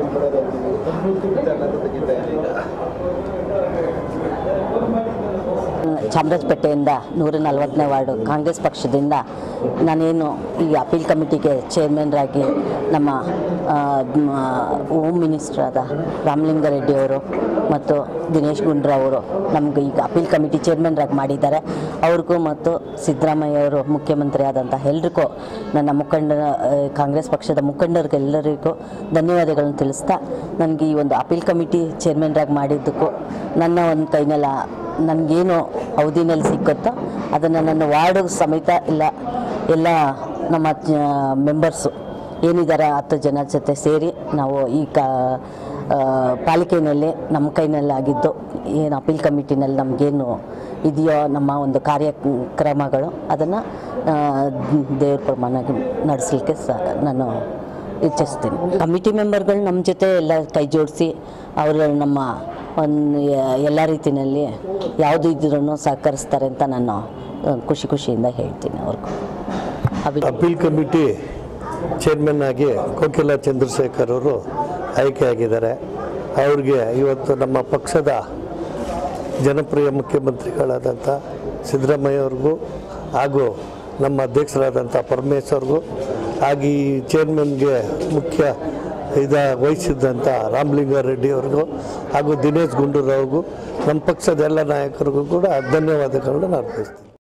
ಚಾಮರಾಜಪೇಟೆಯಿಂದ ನೂರ ನಲವತ್ತನೇ ವಾರ್ಡು ಕಾಂಗ್ರೆಸ್ ಪಕ್ಷದಿಂದ ನಾನೇನು ಈ ಅಪೀಲ್ ಕಮಿಟಿಗೆ ಚೇರ್ಮನ್ರಾಗಿ ನಮ್ಮ ಆ, ಮ್, ಹೋಮ್ ಮಿನಿಸ್ಟರ್ ಆದ ರಾಮಲಿಂಗಾರೆಡ್ಡಿ ಅವರು ಮತ್ತು ದಿನೇಶ್ ಗುಂಡ್ರಾವ್ ಅವರು ನಮ್ಗೆ ಈಗ ಅಪೀಲ್ ಕಮಿಟಿ ಚೇರ್ಮನ್ರಾಗಿ ಮಾಡಿದ್ದಾರೆ ಅವ್ರಿಗೂ ಮತ್ತು ಸಿದ್ದರಾಮಯ್ಯ ಅವರು ಮುಖ್ಯಮಂತ್ರಿ ಆದಂಥ ಎಲ್ರಿಗೂ ನನ್ನ ಮುಖಂಡ ಆ, ಕಾಂಗ್ರೆಸ್ ಪಕ್ಷದ ಮುಖಂಡರಿಗೆಲ್ಲರಿಗೂ ಧನ್ಯವಾದಗಳನ್ನು ತಿಳಿಸ್ತಾ ನನಗೆ ಈ ಒಂದು ಅಪೀಲ್ ಕಮಿಟಿ ಚೇರ್ಮನ್ರಾಗಿ ಮಾಡಿದ್ದಕ್ಕೂ ನನ್ನ ಒಂದು ಕೈನೆಲ್ಲ ನನಗೇನು ಅವಧಿನಲ್ಲಿ ಸಿಕ್ಕುತ್ತೋ ಅದನ್ನು ನನ್ನ ವಾರ್ಡು ಸಮೇತ ಇಲ್ಲ ಎಲ್ಲ ನಮ್ಮ ಮೆಂಬರ್ಸು ಏನಿದ್ದಾರೆ ಹತ್ತು ಜನ ಜೊತೆ ಸೇರಿ ನಾವು ಈ ಕ ಆ, ಪಾಲಿಕೆಯಲ್ಲಿ ನಮ್ಮ ಕೈನಲ್ಲಿ ಆಗಿದ್ದು ಏನು ಅಪೀಲ್ ಕಮಿಟಿನಲ್ಲಿ ನಮಗೇನು ಇದೆಯೋ ನಮ್ಮ ಒಂದು ಕಾರ್ಯಕ್ರಮಗಳು ಅದನ್ನು ದೇವ್ರ ಪ್ರಮಾಣ ನಡೆಸಲಿಕ್ಕೆ ಸ ನಾನು ಇಚ್ಛಿಸ್ತೀನಿ ಕಮಿಟಿ ಮೆಂಬರ್ಗಳು ನಮ್ಮ ಜೊತೆ ಎಲ್ಲ ಕೈ ಜೋಡಿಸಿ ಅವರು ನಮ್ಮ ಒಂದು ಎಲ್ಲ ರೀತಿಯಲ್ಲಿ ಯಾವುದು ಇದ್ರೂ ಸಹಕರಿಸ್ತಾರೆ ಅಂತ ನಾನು ಆ, ಖುಷಿ ಖುಷಿಯಿಂದ ಹೇಳ್ತೀನಿ ಅವ್ರಿಗೂ ಅಭಿ ಅಪೀಲ್ ಕಮಿಟಿ ಚೇರ್ಮನ್ ಆಗಿ ಕೋಕಿಲ ಚಂದ್ರಶೇಖರ್ ಅವರು ಆಯ್ಕೆಯಾಗಿದ್ದಾರೆ ಅವ್ರಿಗೆ ಇವತ್ತು ನಮ್ಮ ಪಕ್ಷದ ಜನಪ್ರಿಯ ಮುಖ್ಯಮಂತ್ರಿಗಳಾದಂಥ ಸಿದ್ದರಾಮಯ್ಯ ಅವ್ರಿಗೂ ಹಾಗೂ ನಮ್ಮ ಅಧ್ಯಕ್ಷರಾದಂಥ ಪರಮೇಶ್ವರ್ಗೂ ಹಾಗೂ ಈ ಚೇರ್ಮನ್ಗೆ ಮುಖ್ಯ ಇದ ವಹಿಸಿದ್ದಂಥ ರಾಮಲಿಂಗಾರೆಡ್ಡಿ ಅವ್ರಿಗೂ ಹಾಗೂ ದಿನೇಶ್ ಗುಂಡೂರಾವ್ರಿಗೂ ನಮ್ಮ ಪಕ್ಷದ ಎಲ್ಲ ನಾಯಕರಿಗೂ ಕೂಡ ಧನ್ಯವಾದಗಳನ್ನ ಅರ್ಪಿಸ್ತೀನಿ